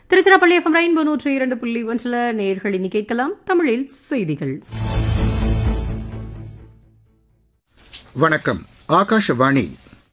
Tiruchirappalli FM rainbow நூற்றி இரண்டு புள்ளி ஒன்றில் நேர்கள் இனி கேட்கலாம் தமிழில் செய்திகள் வணக்கம் ஆகாஷவாணி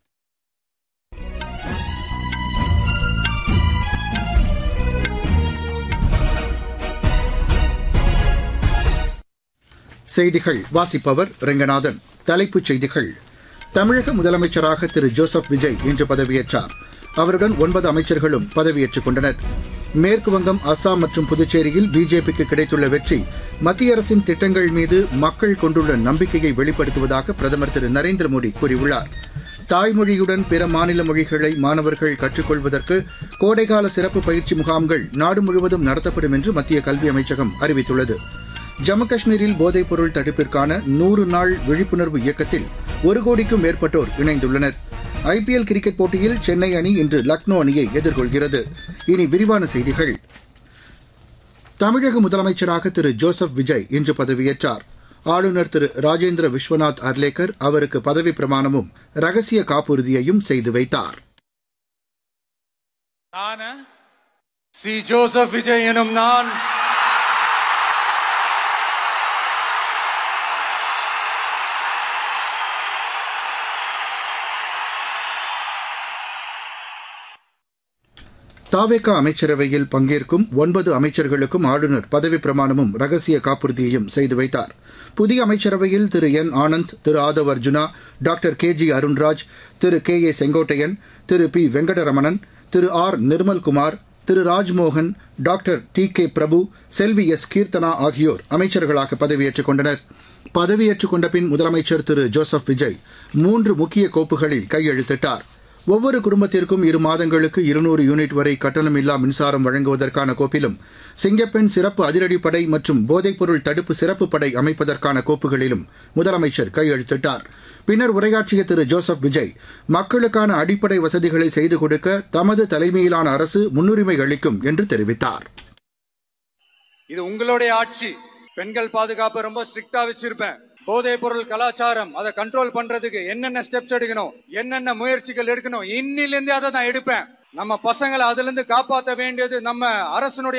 செய்திகள் வாசிப்பவர் ரெங்கநாதன் தலைப்புச் செய்திகள் தமிழக முதலமைச்சராக திரு ஜோசப் விஜய் இன்று பதவியேற்றார் அவருடன் ஒன்பது அமைச்சர்களும் பதவியேற்றுக் கொண்டனர் மேற்கு வங்கம் அஸ்ஸாம் மற்றும் புதுச்சேரியில் பிஜேபிக்கு கிடைத்துள்ள வெற்றி மத்திய அரசின் திட்டங்கள் மீது மக்கள் கொண்டுள்ள நம்பிக்கையை வெளிப்படுத்துவதாக பிரதமர் திரு நரேந்திர மோடி கூறியுள்ளார் தாய்மொழியுடன் பிற மாநில மொழிகளை மாணவர்கள் கற்றுக்கொள்வதற்கு கோடைகால சிறப்பு பயிற்சி முகாம்கள் நாடு முழுவதும் நடத்தப்படும் என்று மத்திய கல்வி அமைச்சகம் அறிவித்துள்ளது ஜம்மு காஷ்மீரில் போதைப்பொருள் தடுப்பிற்கான நூறு நாள் விழிப்புணர்வு இயக்கத்தில் ஒரு கோடிக்கும் மேற்பட்டோர் இணைந்துள்ளனர் ஐபிஎல் கிரிக்கெட் போட்டியில் சென்னை அணி இன்று லக்னோ அணியை எதிர்கொள்கிறது இனி விரிவான செய்திகள் தமிழக முதலமைச்சராக திரு ஜோசப் விஜய் இன்று பதவியேற்றார் ஆளுநர் திரு ராஜேந்திர விஸ்வநாத் அர்லேக்கர் அவருக்கு பதவி பிரமாணமும் ரகசிய காப்புறுதியையும் செய்து வைத்தார் நான் சி ஜோசப் விஜய் எனும் நான் தாவேகா அமைச்சரவையில் பங்கேற்கும் ஒன்பது அமைச்சர்களுக்கும் ஆளுநர் பதவி பிரமாணமும் ரகசிய காப்புறுதியையும் செய்து வைத்தார் புதிய அமைச்சரவையில் Thiru N Anand Thiru Aadhav Arjuna doctor K G Arunraj Thiru K A Sengottaiyan Thiru P Venkataramanan Thiru R Nirmalkumar Thiru Rajmohan doctor T K Prabhu Selvi S Keerthana ஆகியோர் அமைச்சர்களாக பதவியேற்றுக் கொண்டனர் பதவியேற்றுக் கொண்ட பின் முதலமைச்சர் திரு ஜோசப் விஜய் மூன்று முக்கிய கோப்புகளில் கையெழுத்திட்டார் ஒவ்வொரு குடும்பத்திற்கும் இரு மாதங்களுக்கு இருநூறு யூனிட் வரை கட்டணமில்லா மின்சாரம் வழங்குவதற்கான கோப்பிலும் சிங்கப்பெண் சிறப்பு அதிரடிப்படை மற்றும் போதைப்பொருள் தடுப்பு சிறப்பு படை அமைப்பதற்கான கோப்புகளிலும் முதலமைச்சர் கையெழுத்திட்டார் பின்னர் உரையாற்றிய திரு ஜோசப் விஜய் மக்களுக்கான அடிப்படை வசதிகளை செய்து கொடுக்க தமது தலைமையிலான அரசு முன்னுரிமை அளிக்கும் என்று தெரிவித்தார் இது உங்களுடைய ஆட்சி பெண்கள் பாதுகாப்பை ரொம்ப ஸ்ட்ரிக்டா வச்சிருப்பேன் போதைப் பொருள் கலாச்சாரம் அதை கண்ட்ரோல் பண்றதுக்கு என்னென்ன ஸ்டெப்ஸ் எடுக்கணும் என்னென்ன முயற்சிகள் எடுக்கணும் இன்னிலிருந்தே அதை நான் எடுப்பேன் நம்ம பசங்களை அதுல இருந்து காப்பாற்ற வேண்டியது நம்ம அரசனுடைய